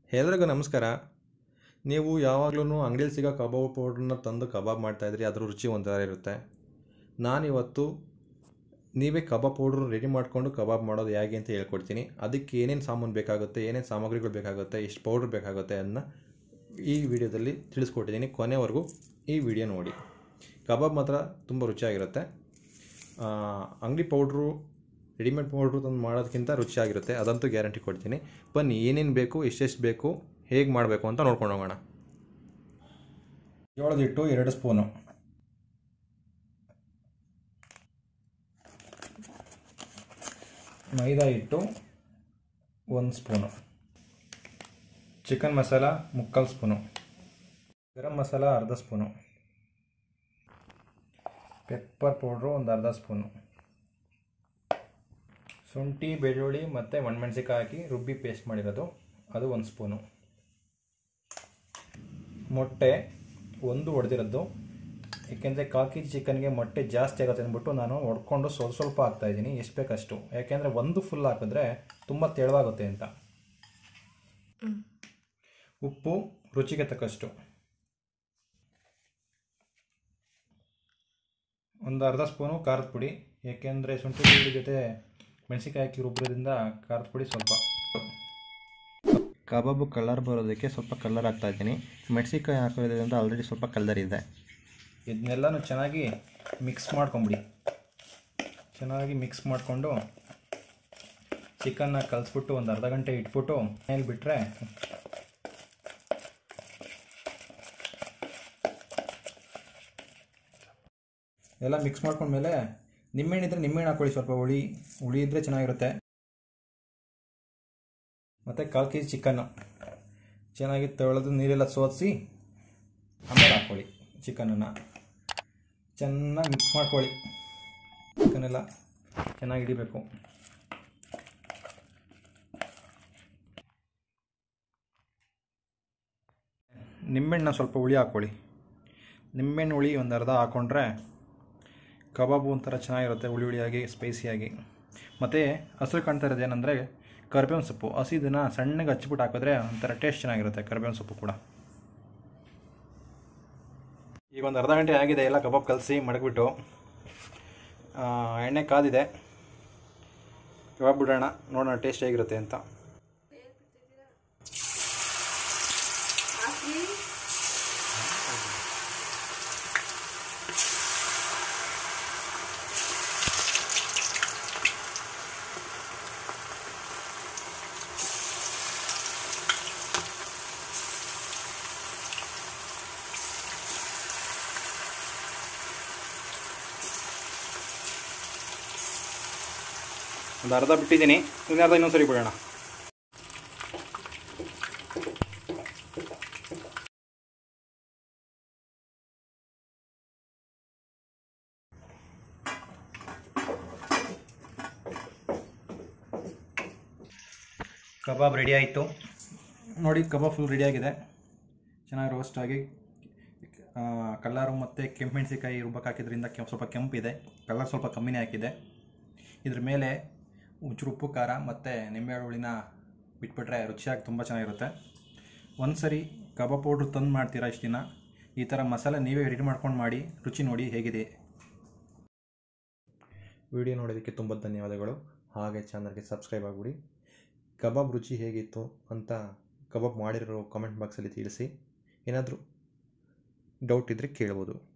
ಎಲ್ರಿಗೂ ನಮಸ್ಕಾರ ನೀವು ಯಾವಾಗ್ಲೂ ಅಂಗಡಿಯಲ್ಲಿ ಸಿಗೋ ಕಬಾಬ್ ಪೌಡ್ರನ್ನ ತಂದು ಕಬಾಬ್ ಮಾಡ್ತಾಯಿದ್ರಿ ಅದ್ರ ರುಚಿ ಒಂಥರ ಇರುತ್ತೆ ನಾನಿವತ್ತು ನೀವೇ ಕಬಾಬ್ ಪೌಡ್ರ್ ರೆಡಿ ಮಾಡಿಕೊಂಡು ಕಬಾಬ್ ಮಾಡೋದು ಹೇಗೆ ಅಂತ ಹೇಳ್ಕೊಡ್ತೀನಿ ಅದಕ್ಕೆ ಏನೇನು ಸಾಮಾನು ಬೇಕಾಗುತ್ತೆ ಏನೇನು ಸಾಮಗ್ರಿಗಳು ಬೇಕಾಗುತ್ತೆ ಎಷ್ಟು ಪೌಡ್ರ್ ಬೇಕಾಗುತ್ತೆ ಅದನ್ನ ಈ ವಿಡಿಯೋದಲ್ಲಿ ತಿಳಿಸ್ಕೊಟ್ಟಿದ್ದೀನಿ ಕೊನೆವರೆಗೂ ಈ ವಿಡಿಯೋ ನೋಡಿ ಕಬಾಬ್ ಮಾತ್ರ ತುಂಬ ರುಚಿಯಾಗಿರುತ್ತೆ ಅಂಗಡಿ ಪೌಡ್ರು ರೆಡಿಮೇಡ್ ಪೌಡ್ರು ತಂದು ಮಾಡೋದಕ್ಕಿಂತ ರುಚಿಯಾಗಿರುತ್ತೆ ಅದಂತೂ ಗ್ಯಾರಂಟಿ ಕೊಡ್ತೀನಿ ಬನ್ನಿ ಏನೇನು ಬೇಕು ಎಷ್ಟೆಷ್ಟು ಬೇಕು ಹೇಗೆ ಮಾಡಬೇಕು ಅಂತ ನೋಡ್ಕೊಂಡು ಹೋಗೋಣ ಜೋಳದ ಹಿಟ್ಟು ಎರಡು ಸ್ಪೂನು ಮೈದಾ ಹಿಟ್ಟು ಒಂದು ಸ್ಪೂನು ಚಿಕನ್ ಮಸಾಲ ಮುಕ್ಕಾಲು ಸ್ಪೂನು ಗರಂ ಮಸಾಲ ಅರ್ಧ ಸ್ಪೂನು ಪೆಪ್ಪರ್ ಪೌಡ್ರು ಒಂದು ಅರ್ಧ ಸ್ಪೂನು ಶುಂಠಿ ಬೆಳ್ಳುಳ್ಳಿ ಮತ್ತು ಒಣಮೆಣ್ಸಿಕಾಯಿ ಹಾಕಿ ರುಬ್ಬಿ ಪೇಸ್ಟ್ ಮಾಡಿರೋದು ಅದು ಒಂದು ಸ್ಪೂನು ಮೊಟ್ಟೆ ಒಂದು ಹೊಡೆದಿರೋದು ಏಕೆಂದರೆ ಕಾಲ್ ಕೆ ಜಿ ಚಿಕನ್ಗೆ ಮೊಟ್ಟೆ ಜಾಸ್ತಿ ಆಗುತ್ತೆ ಅಂದ್ಬಿಟ್ಟು ನಾನು ಹೊಡ್ಕೊಂಡು ಸ್ವಲ್ಪ ಸ್ವಲ್ಪ ಹಾಕ್ತಾಯಿದ್ದೀನಿ ಎಷ್ಟು ಬೇಕಷ್ಟು ಯಾಕೆಂದರೆ ಒಂದು ಫುಲ್ ಹಾಕಿದ್ರೆ ತುಂಬ ತೆಳುವಾಗುತ್ತೆ ಅಂತ ಉಪ್ಪು ರುಚಿಗೆ ತಕ್ಕಷ್ಟು ಒಂದು ಅರ್ಧ ಸ್ಪೂನು ಖಾರದ ಪುಡಿ ಏಕೆಂದರೆ ಶುಂಠಿ ಬೆಳ್ಳುಳ್ಳಿ ಜೊತೆ ಮೆಣಸಿಕಾಯಿ ಹಾಕಿ ರುಬ್ಬೋದ್ರಿಂದ ಖಾರದ ಪುಡಿ ಸ್ವಲ್ಪ ಕಬಾಬು ಕಲರ್ ಬರೋದಕ್ಕೆ ಸ್ವಲ್ಪ ಕಲರ್ ಹಾಕ್ತಾ ಇದ್ದೀನಿ ಮೆಣಸಿಕಾಯಿ ಹಾಕೋದ್ರಿಂದ ಆಲ್ರೆಡಿ ಸ್ವಲ್ಪ ಕಲರ್ ಇದೆ ಇದನ್ನೆಲ್ಲನೂ ಚೆನ್ನಾಗಿ ಮಿಕ್ಸ್ ಮಾಡ್ಕೊಂಬಿಡಿ ಚೆನ್ನಾಗಿ ಮಿಕ್ಸ್ ಮಾಡಿಕೊಂಡು ಚಿಕನ್ನ ಕಲಿಸ್ಬಿಟ್ಟು ಒಂದು ಅರ್ಧ ಗಂಟೆ ಇಟ್ಬಿಟ್ಟು ಮೇಲೆ ಬಿಟ್ಟರೆ ಎಲ್ಲ ಮಿಕ್ಸ್ ಮಾಡ್ಕೊಂಡ್ಮೇಲೆ ನಿಂಬೆಹಣ್ಣು ಇದ್ದರೆ ನಿಂಬೆಹಣ್ಣು ಹಾಕೊಳ್ಳಿ ಸ್ವಲ್ಪ ಹುಳಿ ಹುಳಿ ಇದ್ದರೆ ಚೆನ್ನಾಗಿರುತ್ತೆ ಮತ್ತು ಕಾಲು ಕೆ ಜಿ ಚಿಕನ್ನು ಚೆನ್ನಾಗಿ ತೊಳೆದು ನೀರೆಲ್ಲ ಸೋದಿಸಿ ಆಮೇಲೆ ಹಾಕ್ಕೊಳ್ಳಿ ಚಿಕನನ್ನು ಚೆನ್ನಾಗಿ ಮಿಕ್ಸ್ ಮಾಡ್ಕೊಳ್ಳಿ ಚಿಕನೆಲ್ಲ ಚೆನ್ನಾಗಿ ಹಿಡಿಬೇಕು ನಿಂಬೆಹಣ್ಣು ಸ್ವಲ್ಪ ಹುಳಿ ಹಾಕ್ಕೊಳ್ಳಿ ನಿಂಬೆಹಣ್ಣು ಹುಳಿ ಒಂದು ಅರ್ಧ ಹಾಕ್ಕೊಂಡ್ರೆ ಕಬಾಬು ಒಂಥರ ಚೆನ್ನಾಗಿರುತ್ತೆ ಹುಳಿ ಹುಳಿಯಾಗಿ ಸ್ಪೈಸಿಯಾಗಿ ಮತ್ತು ಹಸಿರು ಕಾಣ್ತಾ ಇರೋದು ಏನಂದರೆ ಕರ್ಬೇವಿನ ಸೊಪ್ಪು ಹಸಿದನ್ನು ಸಣ್ಣಗೆ ಹಚ್ಬಿಟ್ಟು ಹಾಕಿದ್ರೆ ಒಂಥರ ಟೇಸ್ಟ್ ಚೆನ್ನಾಗಿರುತ್ತೆ ಕರ್ಬೇವಿನ ಸೊಪ್ಪು ಕೂಡ ಈಗ ಒಂದು ಅರ್ಧ ಗಂಟೆ ಆಗಿದೆ ಎಲ್ಲ ಕಬಾಬ್ ಕಲಸಿ ಮಡಗ್ಬಿಟ್ಟು ಎಣ್ಣೆ ಕಾದಿದೆ ಕಬಾಬ್ ಬಿಡೋಣ ನೋಡೋಣ ಟೇಸ್ಟ್ ಹೇಗಿರುತ್ತೆ ಅಂತ ಒಂದು ಅರ್ಧ ಬಿಟ್ಟಿದ್ದೀನಿ ಇನ್ನು ಅರ್ಧ ಇನ್ನೊಂದು ಸರಿ ಬಿಡೋಣ ಕಬಾಬ್ ರೆಡಿ ಆಯಿತು ನೋಡಿ ಕಬಾಬ್ ಫುಲ್ ರೆಡಿಯಾಗಿದೆ ಚೆನ್ನಾಗಿ ರೋಸ್ಟ್ ಆಗಿ ಕಲರು ಮತ್ತು ಕೆಂಪು ಮೆಣಸಿಕಾಯಿ ರುಬ್ಬಕ್ಕೆ ಹಾಕಿದ್ರಿಂದ ಕೆಂಪು ಸ್ವಲ್ಪ ಕೆಂಪಿದೆ ಕಲರ್ ಸ್ವಲ್ಪ ಕಮ್ಮಿನೇ ಹಾಕಿದೆ ಇದ್ರ ಮೇಲೆ ಒಂಚೂರು ಉಪ್ಪು ಖಾರ ಮತ್ತು ನಿಂಬೆಹುಳಿನ ಬಿಟ್ಬಿಟ್ರೆ ರುಚಿಯಾಗಿ ತುಂಬ ಚೆನ್ನಾಗಿರುತ್ತೆ ಒಂದು ಸರಿ ಕಬಾಬ್ ಪೌಡ್ರ್ ತಂದು ಮಾಡ್ತೀರಾ ಇಷ್ಟು ದಿನ ಈ ಥರ ಮಸಾಲೆ ನೀವೇ ರೆಡಿ ಮಾಡ್ಕೊಂಡು ಮಾಡಿ ರುಚಿ ನೋಡಿ ಹೇಗಿದೆ ವಿಡಿಯೋ ನೋಡೋದಕ್ಕೆ ತುಂಬ ಧನ್ಯವಾದಗಳು ಹಾಗೆ ಚಾನಲ್ಗೆ ಸಬ್ಸ್ಕ್ರೈಬ್ ಆಗಿಬಿಡಿ ಕಬಾಬ್ ರುಚಿ ಹೇಗಿತ್ತು ಅಂತ ಕಬಾಬ್ ಮಾಡಿರೋ ಕಾಮೆಂಟ್ ಬಾಕ್ಸಲ್ಲಿ ತಿಳಿಸಿ ಏನಾದರೂ ಡೌಟ್ ಇದ್ದರೆ ಕೇಳ್ಬೋದು